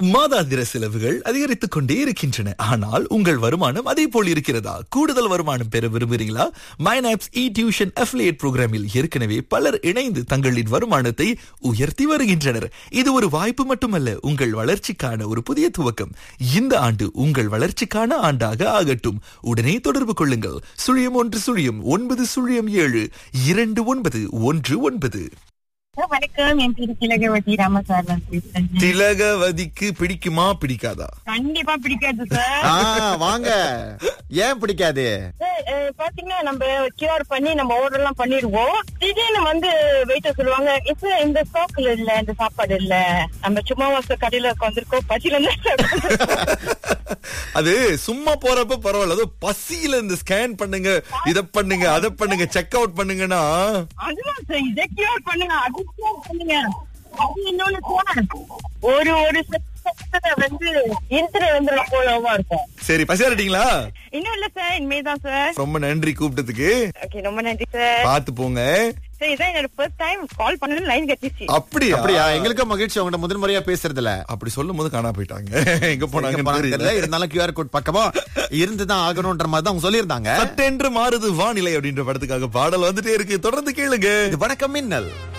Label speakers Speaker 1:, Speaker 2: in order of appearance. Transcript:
Speaker 1: மாதாந்திர செலவுகள் அதிகரித்துக் கொண்டே இருக்கின்றன ஆனால் உங்கள் வருமானம் அதே போல் இருக்கிறதா கூடுதல் வருமானம் பெற விரும்புகிறீங்களா மைனாப்ஸ் இ டியூஷன் அஃபிலியேட் புரோகிராமில் ஏற்கனவே பலர் இணைந்து தங்களின் வருமானத்தை உயர்த்தி வருகின்றனர் இது ஒரு வாய்ப்பு மட்டுமல்ல உங்கள் வளர்ச்சிக்கான ஒரு புதிய துவக்கம் இந்த ஆண்டு உங்கள் வளர்ச்சிக்கான ஆண்டாக ஆகட்டும் உடனே தொடர்பு கொள்ளுங்கள் சுழியம் ஒன்று சுழியம் ஒன்பது சுழியம் ஏழு இரண்டு ஒன்பது ஒன்று ஒன்பது
Speaker 2: வணக்கம் என் பேரு திலகவதி ராமசாரன் பேசுறேன்
Speaker 1: திலகவதிக்கு பிடிக்குமா பிடிக்காதா
Speaker 2: கண்டிப்பா பிடிக்காது சார்
Speaker 3: ஆ, வாங்க ஏன் பிடிக்காது
Speaker 2: சார், அஹ், பாத்தீங்கன்னா நம்ம கியூஆர் பண்ணி நம்ம ஆர்டர் எல்லாம் பண்ணிடுவோம் திடீர்னு வந்து வெயிட்டர் சொல்லுவாங்க "Eh, sir, இந்த ஸ்டாக்ல இல்ல இந்த சாப்பாடு இல்ல நம்ம சும்மா வாச கடையில உட்காந்துருக்கோம் பசியில
Speaker 1: அது சும்மா போறப்ப பரவாயில்ல அது பசியில இந்த ஸ்கேன் பண்ணுங்க இத பண்ணுங்க அத பண்ணுங்க செக் அவுட் பண்ணுங்கன்னா
Speaker 2: அதுதான் சார் இதை கியூஆர் பண்ணுங்க அது QR பண்ணுங்க அது இன்னொன்னு சார் ஒரு ஒரு செகண்ட்ல வந்து இன்டர் வந்து போலவா இருக்கும்
Speaker 1: சரி பசியாரிட்டீங்களா
Speaker 2: இன்னும் இல்ல சார் இனிமேதான் சார்
Speaker 1: ரொம்ப நன்றி கூப்பிட்டதுக்கு
Speaker 2: ஓகே ரொம்ப நன்றி சார்
Speaker 1: பாத்து போங்க
Speaker 2: சார் இதான் என்னோட ஃபர்ஸ்ட் டைம் கால் பண்ணணும் லைன் கட்டிச்சு
Speaker 1: அப்படியா
Speaker 3: அப்படியா எங்களுக்கும் மகிழ்ச்சி உங்கள்ட்ட முதல் முறையா பேசுறதுல
Speaker 1: அப்படி சொல்லும் போது காணா போயிட்டாங்க எங்க
Speaker 3: எங்க
Speaker 1: போனாங்க
Speaker 3: போனாங்கன்னு தெரியல இருந்தாலும் கியூஆர் கோட் பக்கமா இருந்துதான் ஆகணும்ன்ற மாதிரி தான் அவங்க சொல்லியிருந்தாங்க
Speaker 1: சட்டென்று மாறுது வானிலை அப்படின்ற படத்துக்காக பாடல் வந்துட்டே இருக்கு தொடர்ந்து கேளுங்க
Speaker 3: இது வணக்கம் மின்னல்